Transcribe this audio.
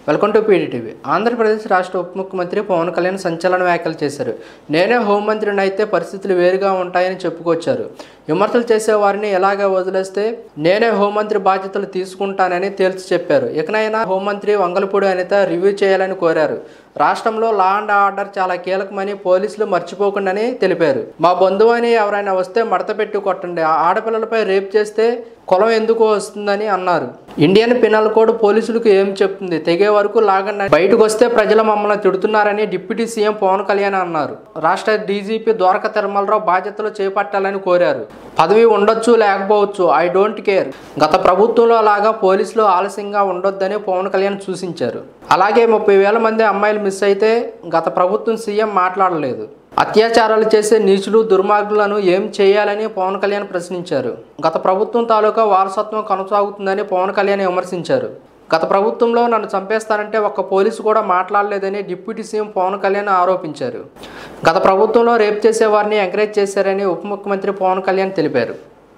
welcome to PDTV Andhra Pradesh రాష్ట్ర ఉప ముఖ్యమంత్రి పవన్ కళ్యాణ్ సంచలన వ్యాఖ్యలు చేశారు నేనే హోంమంత్రిని అయితే పరిస్థితులు వేరుగా ఉంటాయని చెప్పుకొచ్చారు విమర్శలు చేసే వారిని ఎలాగ వదిలేస్తే నేనే హోంమంత్రి బాధ్యతలు తీసుకుంటానని తేల్చి చెప్పారు ఇకనైనా హోంమంత్రి వంగలపూడి అనిత రివ్యూ చేయాలని కోరారు రాష్ట్రంలో లా అండ్ ఆర్డర్ చాలా కీలకమని పోలీసులు మర్చిపోకుండాని తెలిపారు మా బంధువు అని ఎవరైనా వస్తే మడత పెట్టి కొట్టండి ఆ ఆడపిల్లలపై రేప్ చేస్తే కులం ఎందుకు వస్తుందని అన్నారు ఇండియన్ పినల్ కోడ్ పోలీసులకు ఏం చెప్తుంది తెగే వరకు లాగండి బయటకు వస్తే ప్రజలు మమ్మల్ని తిడుతున్నారని డిప్యూటీ సీఎం పవన్ కళ్యాణ్ అన్నారు రాష్ట్ర డీజీపీ ద్వారక తిరుమలరావు బాధ్యతలు చేపట్టాలని కోరారు పదవి ఉండొచ్చు లేకపోవచ్చు ఐ డోంట్ కేర్ గత ప్రభుత్వంలో లాగా పోలీసులు ఆలస్యంగా ఉండొద్దని పవన్ కళ్యాణ్ సూచించారు అలాగే ముప్పై వేల మంది అమ్మాయిలు మిస్ అయితే గత ప్రభుత్వం సీఎం మాట్లాడలేదు అత్యాచారాలు చేసే నీచులు దుర్మార్గులను ఏం చేయాలని పవన్ కళ్యాణ్ ప్రశ్నించారు గత ప్రభుత్వం తాలూకా వారసత్వం కొనసాగుతుందని పవన్ కళ్యాణ్ విమర్శించారు గత ప్రభుత్వంలో నన్ను చంపేస్తానంటే ఒక్క పోలీసు కూడా మాట్లాడలేదని డిప్యూటీ సీఎం పవన్ కళ్యాణ్ ఆరోపించారు గత ప్రభుత్వంలో రేప్ చేసే వారిని ఎంకరేజ్ చేశారని ఉప ముఖ్యమంత్రి పవన్ కళ్యాణ్ తెలిపారు